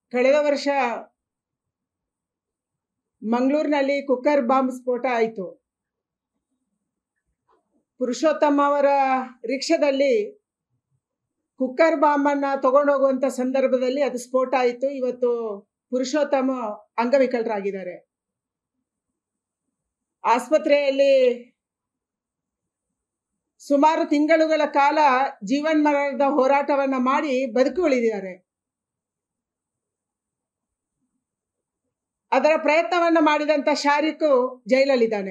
ಕಳೆದ ವರ್ಷ ಮಂಗಳೂರಿನಲ್ಲಿ ಕುಕ್ಕರ್ ಬಾಂಬ್ ಸ್ಫೋಟ ಆಯಿತು ಪುರುಷೋತ್ತಮ ಅವರ ರಿಕ್ಷಾದಲ್ಲಿ ಕುಕ್ಕರ್ ಬಾಂಬನ್ನು ತಗೊಂಡೋಗುವಂಥ ಸಂದರ್ಭದಲ್ಲಿ ಅದು ಸ್ಫೋಟ ಆಯಿತು ಇವತ್ತು ಪುರುಷೋತ್ತಮ ಅಂಗವಿಕಲರಾಗಿದ್ದಾರೆ ಆಸ್ಪತ್ರೆಯಲ್ಲಿ ಸುಮಾರು ತಿಂಗಳುಗಳ ಕಾಲ ಜೀವನ್ಮರಣದ ಹೋರಾಟವನ್ನ ಮಾಡಿ ಬದುಕು ಉಳಿದಿದ್ದಾರೆ ಅದರ ಪ್ರಯತ್ನವನ್ನ ಮಾಡಿದಂತ ಶಾರಿಕು ಜೈಲಲ್ಲಿದ್ದಾನೆ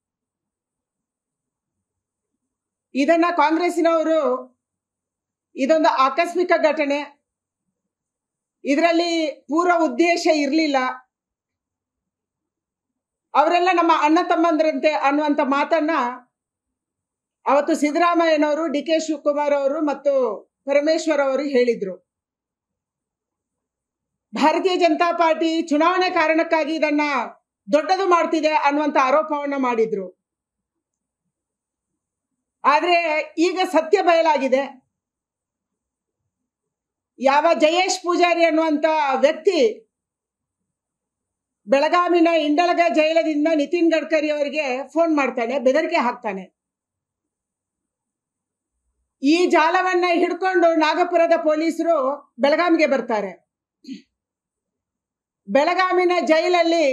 ಇದನ್ನ ಕಾಂಗ್ರೆಸ್ಸಿನವರು ಇದೊಂದು ಆಕಸ್ಮಿಕ ಘಟನೆ ಇದರಲ್ಲಿ ಪೂರ್ವ ಉದ್ದೇಶ ಇರಲಿಲ್ಲ ಅವರೆಲ್ಲ ನಮ್ಮ ಅಣ್ಣ ತಮ್ಮಂದ್ರಂತೆ ಅನ್ನುವಂಥ ಮಾತನ್ನ ಅವತ್ತು ಸಿದ್ದರಾಮಯ್ಯನವರು ಡಿ ಕೆ ಶಿವಕುಮಾರ್ ಅವರು ಮತ್ತು ಪರಮೇಶ್ವರ್ ಅವರು ಹೇಳಿದ್ರು ಭಾರತೀಯ ಜನತಾ ಪಾರ್ಟಿ ಚುನಾವಣೆ ಕಾರಣಕ್ಕಾಗಿ ಇದನ್ನ ದೊಡ್ಡದು ಮಾಡ್ತಿದೆ ಅನ್ನುವಂಥ ಆರೋಪವನ್ನ ಮಾಡಿದ್ರು ಆದ್ರೆ ಈಗ ಸತ್ಯ ಬಯಲಾಗಿದೆ ಯಾವ ಜಯೇಶ್ ಪೂಜಾರಿ ಅನ್ನುವಂಥ ವ್ಯಕ್ತಿ ಬೆಳಗಾವಿನ ಇಂಡಳಗ ಜೈಲದಿಂದ ನಿತಿನ್ ಗಡ್ಕರಿ ಅವರಿಗೆ ಫೋನ್ ಮಾಡ್ತಾನೆ ಬೆದರಿಕೆ ಹಾಕ್ತಾನೆ ಈ ಜಾಲವನ್ನ ಹಿಡ್ಕೊಂಡು ನಾಗಪುರದ ಪೊಲೀಸರು ಬೆಳಗಾವಿಗೆ ಬರ್ತಾರೆ ಬೆಳಗಾವಿನ ಜೈಲಲ್ಲಿ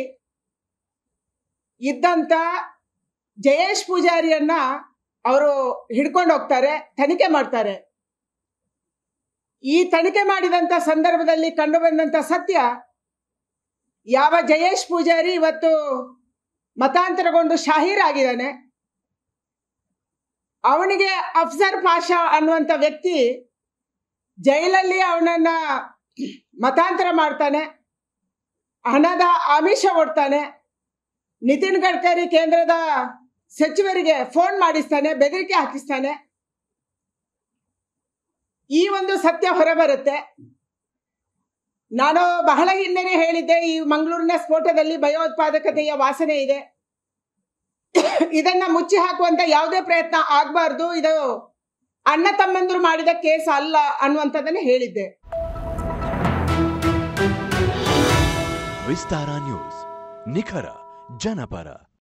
ಇದ್ದಂತ ಜಯೇಶ್ ಪೂಜಾರಿಯನ್ನ ಅವರು ಹಿಡ್ಕೊಂಡು ಹೋಗ್ತಾರೆ ತನಿಖೆ ಮಾಡ್ತಾರೆ ಈ ತನಿಖೆ ಮಾಡಿದಂತ ಸಂದರ್ಭದಲ್ಲಿ ಕಂಡು ಬಂದಂತ ಸತ್ಯ ಯಾವ ಜಯೇಶ್ ಪೂಜಾರಿ ಇವತ್ತು ಮತಾಂತರಗೊಂಡು ಶಾಹೀರ್ ಆಗಿದ್ದಾನೆ ಅವನಿಗೆ ಅಫ್ಸರ್ ಪಾಷಾ ಅನ್ನುವಂಥ ವ್ಯಕ್ತಿ ಜೈಲಲ್ಲಿ ಅವನನ್ನ ಮತಾಂತರ ಮಾಡ್ತಾನೆ ಹಣದ ಆಮಿಷ ಕೊಡ್ತಾನೆ ನಿತಿನ್ ಗಡ್ಕರಿ ಕೇಂದ್ರದ ಸಚಿವರಿಗೆ ಫೋನ್ ಮಾಡಿಸ್ತಾನೆ ಬೆದರಿಕೆ ಹಾಕಿಸ್ತಾನೆ ಈ ಒಂದು ಸತ್ಯ ಹೊರಬರುತ್ತೆ ನಾನು ಬಹಳ ಹಿಂದೆನೆ ಹೇಳಿದ್ದೆ ಈ ಮಂಗಳೂರಿನ ಸ್ಫೋಟದಲ್ಲಿ ಭಯೋತ್ಪಾದಕತೆಯ ವಾಸನೆ ಇದೆ ಇದನ್ನ ಮುಚ್ಚಿ ಹಾಕುವಂತ ಯಾವುದೇ ಪ್ರಯತ್ನ ಆಗ್ಬಾರ್ದು ಇದು ಅಣ್ಣ ತಮ್ಮಂದ್ರು ಮಾಡಿದ ಕೇಸ್ ಅಲ್ಲ ಅನ್ನುವಂಥದ್ದನ್ನ ಹೇಳಿದ್ದೆ ವಿಸ್ತಾರ ನ್ಯೂಸ್ ನಿಖರ ಜನಪರ